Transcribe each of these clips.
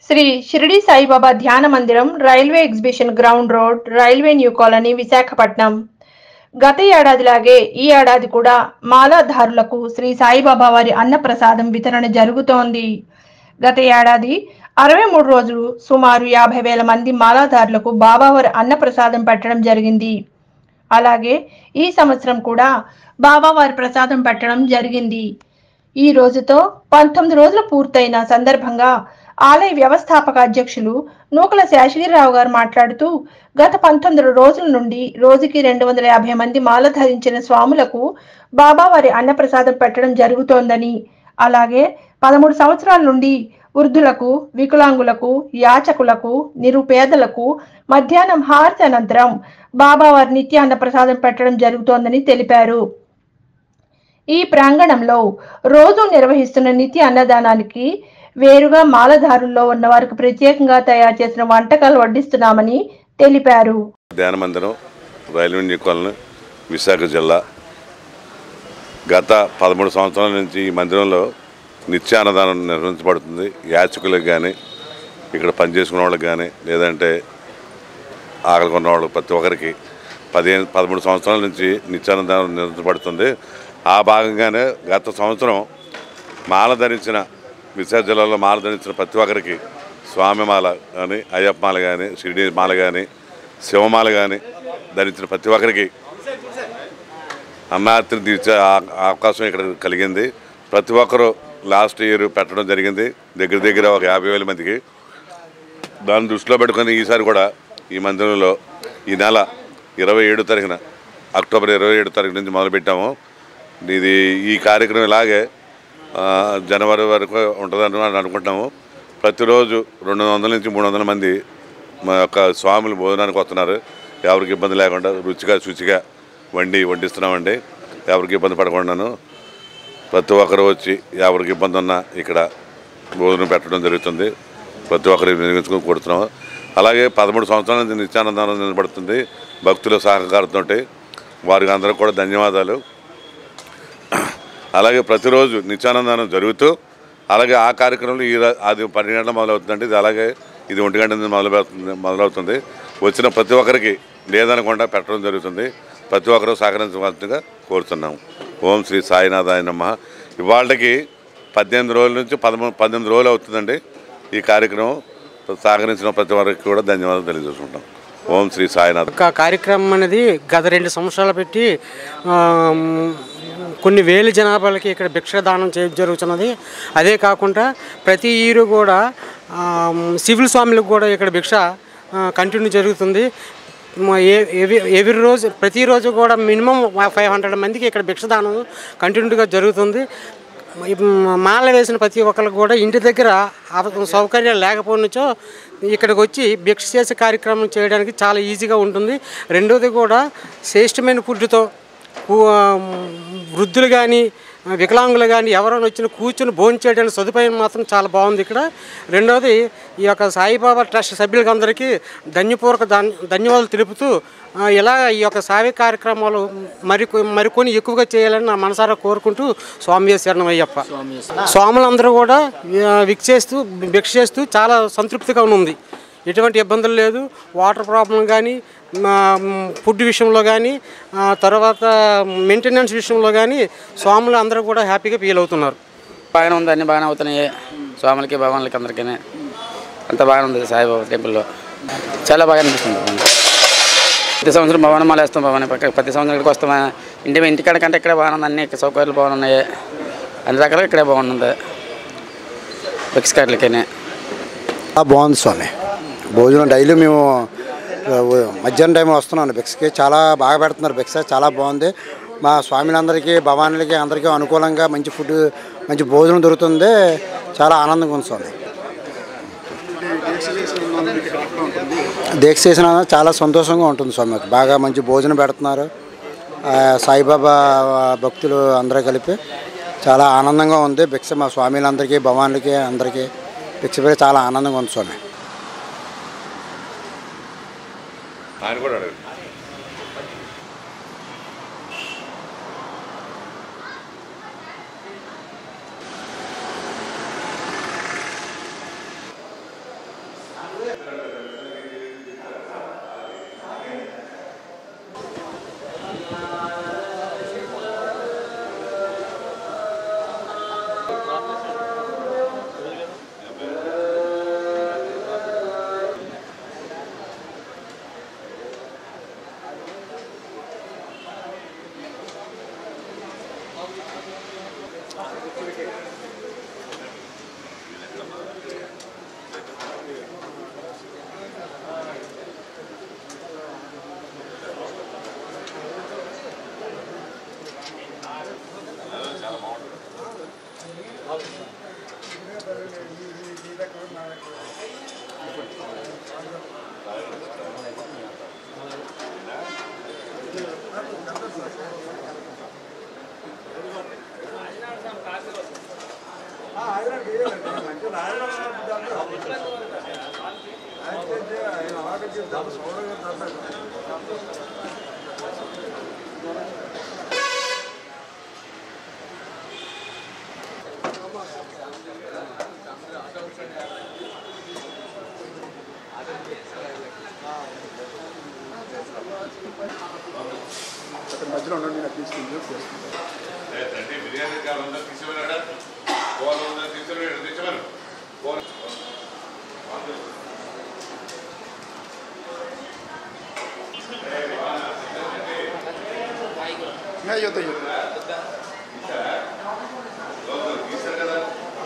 శ్రీ షిరిడి సాయిబాబా ధ్యాన మందిరం railway exhibition ground road railway new colony Visakhapatnam గత ఏడాదిలాగే ఈ ఏడాది కూడా మాలాధారులకు శ్రీ సాయిబాబా వారి అన్నప్రసాదం వితరణ జరుగుతోంది గత ఏడాది అరవై మూడు రోజులు సుమారు యాభై వేల మంది మాలాధారులకు బాబావారి అన్నప్రసాదం పెట్టడం జరిగింది అలాగే ఈ సంవత్సరం కూడా బాబావారి ప్రసాదం పెట్టడం జరిగింది ఈ రోజుతో పంతొమ్మిది రోజులు పూర్తయిన సందర్భంగా ఆలయ వ్యవస్థాపక అధ్యక్షులు నూకల శేషగిరిరావు గారు మాట్లాడుతూ గత పంతొమ్మిది రోజుల నుండి రోజుకి రెండు వందల యాభై మంది మాల ధరించిన స్వాములకు బాబావారి అన్నప్రసాదం పెట్టడం జరుగుతోందని అలాగే పదమూడు సంవత్సరాల నుండి వృద్ధులకు వికలాంగులకు యాచకులకు నిరుపేదలకు మధ్యాహ్నం హారతి అనంతరం బాబావారి నిత్య అన్నప్రసాదం పెట్టడం జరుగుతోందని తెలిపారు ఈ ప్రాంగణంలో రోజు నిర్వహిస్తున్న నిత్య అన్నదానానికి వేరుగా మాలధారుల్లో ఉన్న వారికి ప్రత్యేకంగా తయారు చేసిన వంటకాలు వడ్డిస్తున్నామని తెలిపారు ధ్యాన మందిరం రైల్వే న్యూ కాలనీ విశాఖ జిల్లా గత పదమూడు సంవత్సరాల నుంచి ఈ మందిరంలో నిత్యాన్నదానం నిర్వహించబడుతుంది యాచకులకు కానీ ఇక్కడ పనిచేసుకున్న వాళ్ళకి కానీ లేదంటే ఆకలి కొన్న వాళ్ళకి ప్రతి ఒక్కరికి పదిహేను పదమూడు సంవత్సరాల నుంచి నిత్యాన్నదానం నిర్వహించబడుతుంది ఆ భాగంగానే గత సంవత్సరం మాల ధరించిన విశాఖ జిల్లాలో మాల ధరించిన ప్రతి ఒక్కరికి స్వామి మాల కానీ అయ్యప్ప మాల కానీ షిరిడి మాల కానీ శివమాల కానీ ధరించిన ప్రతి ఒక్కరికి అన్నార్తిని తీర్చే ఆ- అవకాశం ఇక్కడ కలిగింది ప్రతి ఒక్కరూ లాస్ట్ ఇయర్ పెట్టడం జరిగింది దగ్గర దగ్గర ఒక యాభై వేల మందికి దాన్ని దృష్టిలో పెట్టుకొని ఈసారి కూడా ఈ మందిరంలో ఈ నెల ఇరవై ఏడు తారీఖున అక్టోబర్ ఇరవై ఏడు తారీఖు నుంచి మొదలుపెట్టాము ఇది ఈ కార్యక్రమం ఇలాగే ఆ, జనవరి వరకు ఉంటుందని అని అనుకుంటున్నాము ప్రతిరోజు రెండు వందల నుంచి మూడు వందల మంది మా యొక్క స్వాములు భోజనానికి వస్తున్నారు ఎవరికి ఇబ్బంది లేకుండా రుచిగా శుచిగా వండి వడ్డిస్తున్నామండి ఎవరికి ఇబ్బంది పడకుండాను ప్రతి ఒక్కరు వచ్చి ఎవరికి ఇబ్బంది ఉన్నా ఇక్కడ భోజనం పెట్టడం జరుగుతుంది ప్రతి ఒక్కరు వినియోగించుకొని కొడుతున్నాము అలాగే పదమూడు సంవత్సరాల నుంచి నిత్యానందనం నిలబడుతుంది భక్తుల సహకారంతో వారికి అందరికి కూడా ధన్యవాదాలు అలాగే ప్రతిరోజు నిత్యానందనం జరుగుతూ అలాగే ఆ కార్యక్రమంలో ఈ రా- అది పన్నెండు గంటల మొదలవుతుందంటే ఇది అలాగే ఇది ఒంటి గంట నుంచి మొదలవుతుంది మొదలవుతుంది వచ్చిన ప్రతి ఒక్కరికి లేదనకుండా పెట్టడం జరుగుతుంది ప్రతి ఒక్కరూ సహకరించవలసిందిగా కోరుతున్నాము ఓం శ్రీ సాయినాథాయ నమ ఇవాళకి పద్దెనిమిది రోజుల నుంచి పదమూడు పద్దెనిమిది రోజులు అవుతుందండి ఈ కార్యక్రమం సహకరించిన ప్రతి ఒక్కరికి కూడా ధన్యవాదాలు తెలియజేసుకుంటాం ఓం శ్రీ సాయినాథ్ ఒక కార్యక్రమం అనేది గత రెండు సంవత్సరాలు పెట్టి ఆమ్, కొన్ని వేల జనాభాలకి ఇక్కడ భిక్షదానం చేయడం జరుగుతున్నది అదే కాకుండా ప్రతి ఇయర్ కూడా ఆమ్, సివిల్ స్వాములకు కూడా ఇక్కడ భిక్ష కంటిన్యూ జరుగుతుంది మ- ఏ- ఎవి- ఎవ్రీ రోజు ప్రతిరోజు కూడా మినిమం ఫైవ్ హండ్రెడ్ మందికి ఇక్కడ భిక్షదానం కంటిన్యూగా జరుగుతుంది మ- మాల వేసిన ప్రతి ఒక్కరికి కూడా ఇంటి దగ్గర అవ- సౌకర్యాలు లేకపోయినచో ఇక్కడికి వచ్చి భిక్ష చేసే కార్యక్రమం చేయడానికి చాలా ఈజీగా ఉంటుంది రెండోది కూడా శ్రేష్టమైన ఫుడ్తో కు- వృద్ధులు కానీ వికలాంగులు కానీ ఎవరైనా వచ్చిన కూర్చొని భోజనం చేయడానికి సదుపాయం మాత్రం చాలా బాగుంది ఇక్కడ రెండోది ఈ యొక్క సాయిబాబా ట్రస్ట్ సభ్యులకి అందరికీ ధన్యపూర్వక ధన్- ధన్యవాదాలు తెలుపుతూ ఆ, ఇలా ఈ యొక్క సావి కార్యక్రమాలు మరి మరికొన్ని ఎక్కువగా చేయాలని నా మనసారా కోరుకుంటూ స్వామి శరణం అయ్యప్ప స్వాములందరూ కూడా ఆ, విక్చేస్తూ భిక్ష చేస్తూ చాలా సంతృప్తిగా ఉంది ఎటువంటి ఇబ్బందులు లేదు వాటర్ ప్రాబ్లం కానీ ఫుడ్ విషయంలో కానీ ఆ, తర్వాత మెయింటెనెన్స్ విషయంలో కానీ స్వాములు అందరూ కూడా హ్యాపీగా ఫీల్ అవుతున్నారు బాగానే ఉంది అన్ని బాగానే అవుతున్నాయి స్వాములకి భగవాన్లకి అందరికీ అంత బాగానే ఉంది సాయిబాబా టెంపుల్లో చాలా బాగా అనిపిస్తుంది ప్రతి సంవత్సరం భవనం మాల వేస్తాం భవన్ పక్క ప్రతి సంవత్సరం ఇక్కడికి వస్తాం ఇంటి ఇంటికాడ కంటే ఇక్కడే బాగుంది అన్ని ఇక్కడ సౌకర్యాలు బాగున్నాయి అన్ని రకాలుగా ఇక్కడే బాగుంది ఫిక్స్ కార్డులకనే ఆ, బాగుంది స్వామి భోజనం డైలీ మేము ఆ, మధ్యాహ్నం టైం వస్తున్నాను భిక్షకి చాలా బాగా పెడుతున్నారు భిక్ష చాలా బాగుంది మా స్వామిలందరికీ భవానులకి అందరికీ అనుకూలంగా మంచి ఫుడ్ మంచి భోజనం దొరుకుతుంది చాలా ఆనందంగా ఉంది స్వామి దీక్ష చేసిన చాలా సంతోషంగా ఉంటుంది స్వామి మాకు. బాగా మంచి భోజనం పెడుతున్నారు ఆ, సాయిబాబా భక్తులు అందరూ కలిపి చాలా ఆనందంగా ఉంది భిక్ష మా స్వామిలందరికీ భవాన్లకి అందరికీ భిక్ష పెట్టి చాలా ఆనందంగా ఉంది స్వామి ఆయన కూడా అడగండి బిర్యానీ కావాలన్నా తీసుకున్నాడా కూర ఉందా తీసుకున్నాడు తెచ్చమను కూర తీసారు కదా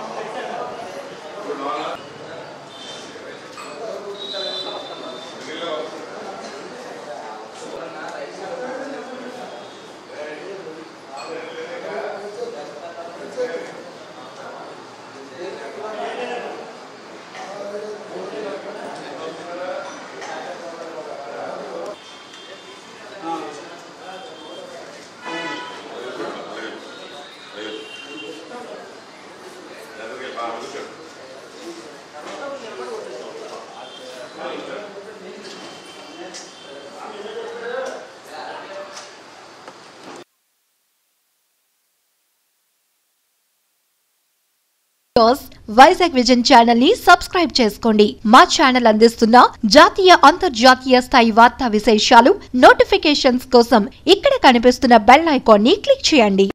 న్యూస్ వైజాగ్ విజన్ ఛానల్ ని సబ్స్క్రైబ్ చేసుకోండి మా ఛానల్ అందిస్తున్న జాతీయ అంతర్జాతీయ స్థాయి వార్తా విశేషాలు నోటిఫికేషన్స్ కోసం ఇక్కడ కనిపిస్తున్న బెల్ ఐకాన్ ని క్లిక్ చేయండి